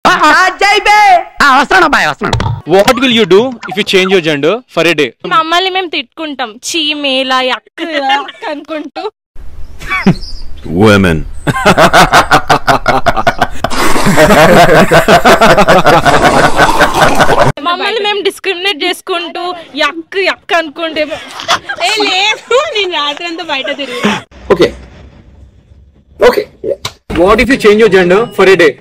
వస్తున్నాను అబ్బాయి వస్తున్నాను what will you do if you change your gender for a day మమ్మల్ని మేము తిట్టుకుంటాం చీ మేలా యక్ యక్ అనుకుంటూ Women. మమ్మల్ని మేము డిస్క్రిమినేట్ చేసుకుంటూ యక్ యక్ అనుకుంటే ఏ లేదు నేను రాత్రి అంతా బయట తిరిగి okay okay what if you change your gender for a day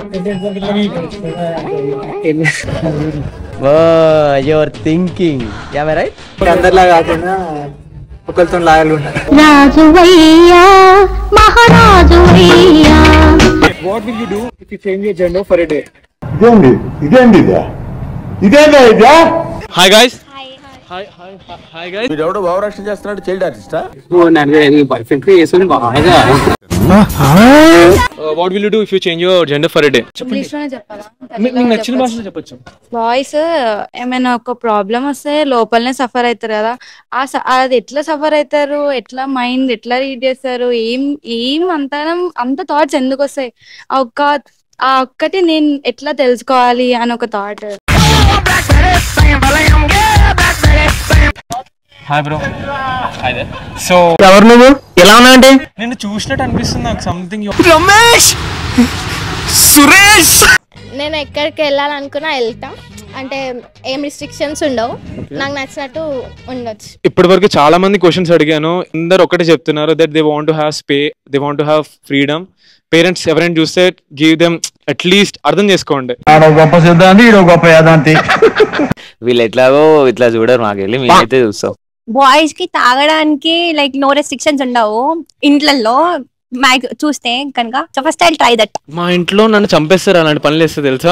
your thinking am right అందరిలా కాకుండా ఒకరితో లాయల్ ఉంటారు రాజువయ్యా మహారాజువయ్యా what will you do if you change your gender for a day ఇదేంటి ఇదేంటి ఇదే ఇదేంటి ఇదే hi guys hi hi hi guys వీడెవడో భావరక్షణ చేస్తున్నాడు చైల్డ్ ఆర్టిస్టా బాయ్ ఫ్రెండ్ చేసుకుని బాగా what will you do if you change your gender for a day English లోనే చెప్పాలా మీకు నచ్చిన భాషలో చెప్పొచ్చు బాయ్స్ ఏమైనా ఒక ప్రాబ్లం వస్తే లోపలనే సఫర్ అవుతారు కదా ఆ స- అది ఎట్లా సఫర్ అవుతారు ఎట్లా మైండ్ ఎట్లా రీడ్ చేస్తారు ఏం ఏం అంత అంత థాట్స్ ఎందుకు వస్తాయి ఆ ఒక్క ఆ ఒక్కటి నేను ఎట్లా తెలుసుకోవాలి అని ఒక thought hi bro hi they so ఎవరు నువ్వు ఎలా ఉన్నావంటే నిన్ను చూసినట్టు అనిపిస్తుంది నాకు సంథింగ్ రమేష్ సురేష్ నేను ఎక్కడికి వెళ్ళాలనుకున్నా వెళ్తా అంటే ఏం రిస్ట్రిక్షన్స్ ఉండవు నాకు నచ్చినట్టు ఉండొచ్చు ఇప్పటి వరకు చాలా మంది క్వశ్చన్స్ అడిగాను అందరు ఒకటే చెప్తున్నారు that they want have space they want have freedom parents ఎవరైనా చూస్తే గివ్ దెమ్ అట్లీస్ట్ అర్థం చేసుకోండి ఆడో గొప్ప సిద్ధాంతి ఈడో గొప్ప యాదాంతి వీళ్ళు ఎట్లాగో ఇట్లా చూడరు మాకు వెళ్ళి మేమైతే చూస్తాం బాయ్స్ కి తాగడానికి లైక్ నో రెస్ట్రిక్షన్స్ ఉండవు ఇంట్లలో మ్యాగ్ చూస్తే కనుక so first I try that మా ఇంట్లో నన్ను చంపేస్తారు అలాంటి పనులు వేస్తే తెలుసా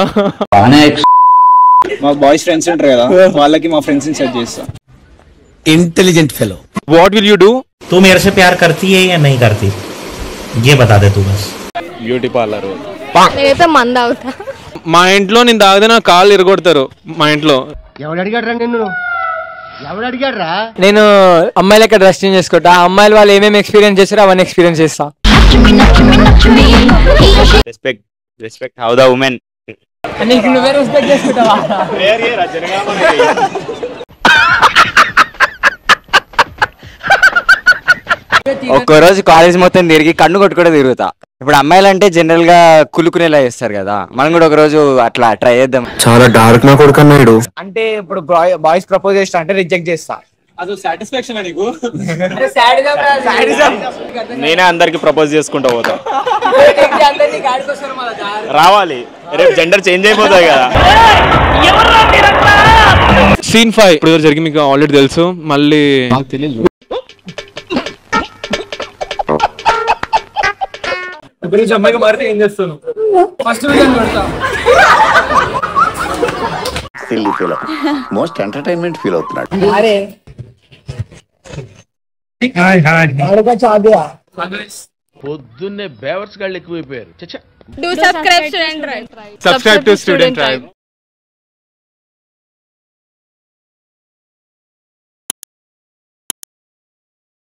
మా బాయ్స్ ఫ్రెండ్స్ ఉంటారు కదా వాళ్ళకి మా ఫ్రెండ్స్ సెట్ చేస్తా intelligent fellow what will you do तू मेरे से प्यार करती है या नहीं करती ये बता दे तू बस బ్యూటీ పార్లర్ నేనైతే మంద అవుతా మా ఇంట్లో నేను తాగితే నా కాళ్ళు ఇరగొడతారు మా ఇంట్లో ఎవడు అడిగాడు రా నిన్ను ఎవడు అడిగాడు రా నేను అమ్మాయిలు ఎక్కడ డ్రెస్ చేంజ్ చేసుకుంటా ఆ అమ్మాయిలు వాళ్ళు ఏమేమి ఎక్స్పీరియన్స్ చేస్తారో అవన్నీ ఎక్స్పీరియన్స్ చేస్తా Respect. Respect how the women. నీకు నువ్వే రెస్పెక్ట్ చేసుకుంటావా ఒక్క రోజు కాలేజ్ మొత్తం తిరిగి కన్ను కొట్టుకుంటూ తిరుగుతా ఇప్పుడు అమ్మాయిలు అంటే జనరల్ గా కులుకునేలా చేస్తారు కదా మనం కూడా ఒక రోజు అట్లా ట్రై చేద్దాం చాలా డార్క్ నా కొడుకన్నాడు అంటే ఇప్పుడు బాయ్స్ ప్రపోజ్ చేస్తా అంటే రిజెక్ట్ చేస్తా అది సాటిస్ఫాక్షన్ నీకు నేనే అందరికి ప్రపోజ్ చేసుకుంటా పోతా రావాలి రేపు జెండర్ చేంజ్ అయిపోతుంది కదా సీన్ ఫైవ్ ఇప్పుడు జరిగి మీకు ఆల్రెడీ తెలుసు మళ్ళీ గురించి అమ్మాయికి మారితే ఏం చేస్తాను ఫస్ట్ పెడతా silly feel most entertainment feel అవుతున్నాడు అరే do subscribe student subscribe to student tribe